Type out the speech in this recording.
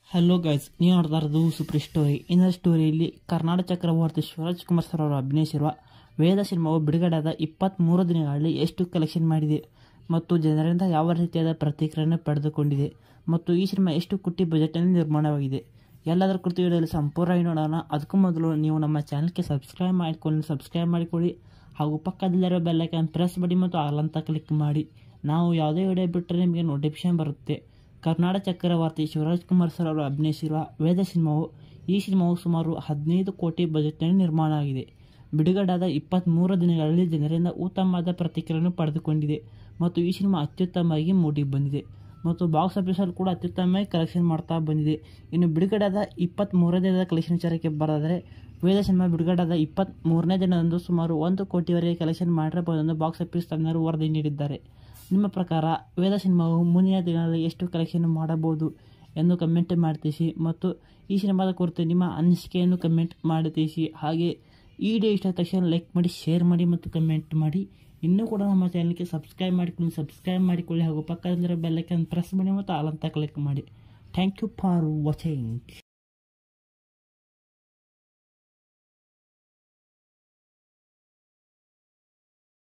hello guys ನೀವು ನೋಡ್ತಾ ಇರೋದು ಸೂಪರ್ ಸ್ಟೋರಿ ಇನ್ನ ಸ್ಟೋರಿಯಲ್ಲಿ ಕರ್ನಾಟಕ ಚಕ್ರವರ್ತಿ ಶಿವರಾಜ್ ಕುಮಾರ್ ಸರ್ ಅವರು ಅಭಿನಯಿಸಿರುವ ವೇದ ಸಿನಿಮಾವು ಬಿಡುಗಡೆಯಾದ ಇಪ್ಪತ್ತ್ಮೂರು ದಿನಗಳಲ್ಲಿ ಎಷ್ಟು ಕಲೆಕ್ಷನ್ ಮಾಡಿದೆ ಮತ್ತು ಜನರಿಂದ ಯಾವ ರೀತಿಯಾದ ಪ್ರತಿಕ್ರಿಯೆಯನ್ನು ಪಡೆದುಕೊಂಡಿದೆ ಮತ್ತು ಈ ಸಿನಿಮಾ ಎಷ್ಟು ಕೋಟಿ ಬಜೆಟ್ನಲ್ಲಿ ನಿರ್ಮಾಣವಾಗಿದೆ ಎಲ್ಲದರ ಕುರಿತು ವಿಡಿಯೋದಲ್ಲಿ ಸಂಪೂರ್ಣವಾಗಿ ನೋಡೋಣ ಅದಕ್ಕೂ ಮೊದಲು ನೀವು ನಮ್ಮ ಚಾನಲ್ಗೆ ಸಬ್ಸ್ಕ್ರೈಬ್ ಮಾಡಿಕೊಂಡು ಸಬ್ಸ್ಕ್ರೈಬ್ ಮಾಡಿಕೊಳ್ಳಿ ಹಾಗೂ ಪಕ್ಕದಲ್ಲಿರೋ ಬೆಲ್ಲೈಕನ್ ಪ್ರೆಸ್ ಮಾಡಿ ಮತ್ತು ಆಲ್ ಅಂತ ಕ್ಲಿಕ್ ಮಾಡಿ ನಾವು ಯಾವುದೇ ವಿಡಿಯೋ ಬಿಟ್ಟರೆ ನಿಮಗೆ ನೋಟಿಫಿಕೇಶನ್ ಬರುತ್ತೆ ಕರ್ನಾಟಕ ಚಕ್ರವರ್ತಿ ಶಿವರಾಜ್ ಕುಮಾರ್ ಸರ್ ಅವರು ಅಭಿನಯಿಸಿರುವ ವೇದ ಸಿನಿಮಾವು ಈ ಸಿನಿಮಾವು ಸುಮಾರು ಹದಿನೈದು ಕೋಟಿ ಬಜೆಟ್ನಲ್ಲಿ ನಿರ್ಮಾಣ ಆಗಿದೆ ಬಿಡುಗಡೆಯಾದ ಇಪ್ಪತ್ತ್ಮೂರು ದಿನಗಳಲ್ಲಿ ಜನರಿಂದ ಉತ್ತಮವಾದ ಪ್ರತಿಕ್ರಿಯೆಯನ್ನು ಪಡೆದುಕೊಂಡಿದೆ ಮತ್ತು ಈ ಸಿನಿಮಾ ಅತ್ಯುತ್ತಮವಾಗಿ ಮೂಡಿ ಬಂದಿದೆ ಮತ್ತು ಬಾಕ್ಸ್ ಆಫೀಸಲ್ಲಿ ಕೂಡ ಅತ್ಯುತ್ತಮವಾಗಿ ಕಲೆಕ್ಷನ್ ಮಾಡ್ತಾ ಬಂದಿದೆ ಇನ್ನು ಬಿಡುಗಡೆಯಾದ ಇಪ್ಪತ್ತ್ಮೂರನೇ ದಿನದ ಕಲೆಕ್ಷನ್ ವಿಚಾರಕ್ಕೆ ಬರೋದಾದರೆ ವೇದ ಸಿನಿಮಾ ಬಿಡುಗಡೆಯಾದ ಇಪ್ಪತ್ತ್ಮೂರನೇ ದಿನದಂದು ಸುಮಾರು ಒಂದು ಕೋಟಿವರೆಗೆ ಕಲೆಕ್ಷನ್ ಮಾಡಿರಬಹುದೆಂದು ಬಾಕ್ಸ್ ಆಫೀಸ್ ತಜ್ಞರು ವರದಿ ನೀಡಿದ್ದಾರೆ ನಿಮ್ಮ ಪ್ರಕಾರ ವೇದ ಸಿನಿಮಾವು ಮುಂದಿನ ದಿನಗಳಲ್ಲಿ ಎಷ್ಟು ಕಲೆಕ್ಷನ್ ಮಾಡಬಹುದು ಎಂದು ಕಮೆಂಟ್ ಮಾಡಿ ತಿಳಿಸಿ ಮತ್ತು ಈ ಸಿನಿಮಾದ ಕುರಿತು ನಿಮ್ಮ ಅನಿಸಿಕೆಯನ್ನು ಕಮೆಂಟ್ ಮಾಡಿ ತಿಳಿಸಿ ಹಾಗೆ ಈ ವಿಡಿಯೋ ಇಷ್ಟ ಆದ ತಕ್ಷಣ ಲೈಕ್ ಮಾಡಿ ಶೇರ್ ಮಾಡಿ ಮತ್ತು ಕಮೆಂಟ್ ಮಾಡಿ ಇನ್ನೂ ಕೂಡ ನಮ್ಮ ಚಾನಲ್ಗೆ ಸಬ್ಸ್ಕ್ರೈಬ್ ಮಾಡಿಕೊಳ್ಳಿ ಸಬ್ಸ್ಕ್ರೈಬ್ ಮಾಡಿಕೊಳ್ಳಿ ಹಾಗೂ ಪಕ್ಕದಲ್ಲಿರೋ ಬೆಲ್ಲೈಕನ್ ಪ್ರೆಸ್ ಮಾಡಿ ಮತ್ತು ಆಲ್ ಅಂತ ಕ್ಲಿಕ್ ಮಾಡಿ ಥ್ಯಾಂಕ್ ಯು ಫಾರ್ ವಾಚಿಂಗ್